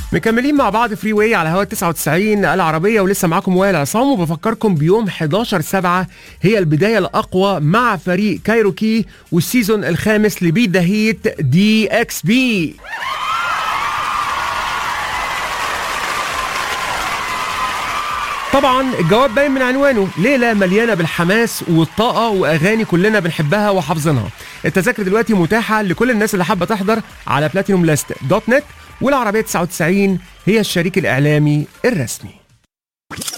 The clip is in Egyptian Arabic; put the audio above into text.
مكملين مع بعض فري واي على هوا 99 العربيه ولسه معاكم وائل عصام وبفكركم بيوم 11 7 هي البدايه الاقوى مع فريق كايروكي والسيزون الخامس لبيت ذا هيت دي اكس بي طبعا الجواب باين من عنوانه ليله مليانه بالحماس والطاقه واغاني كلنا بنحبها وحافظينها التذاكر دلوقتي متاحه لكل الناس اللي حابه تحضر على بلاتينوم لاست دوت نت والعربيه 99 هي الشريك الاعلامي الرسمي